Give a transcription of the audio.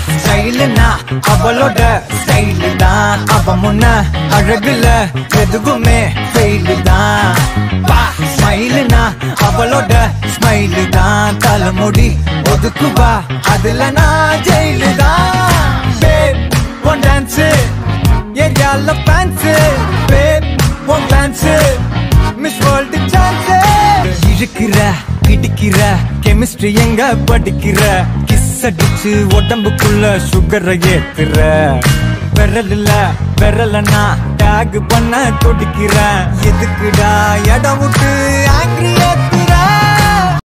ஸ்டைலுனா அவளோட ஸ்டைலு தான் அவ முன்ன அழகுல எதுவுமே ஃபெயிலு தான் பா ஸ்மைலுனா அவளோட ஸ்மைலு தான் தலைமுடி ஒதுக்குவா அதுல நான் ஜெயிலு தான் பேப் ஒன் டான்ஸ் ஏரியால fans babe one dance miss world chance இழுக்கிற பிடிக்கிற கெமிஸ்ட்ரி எங்க படிக்கிற கிஸ் அடிச்சு உடம்புக்குள்ள சுகரை ஏத்துற விரல் இல்ல விரலனா டேக் பண்ண துடிக்கிற எதுக்குடா இடம் விட்டு ஆங்கிரி ஏத்துற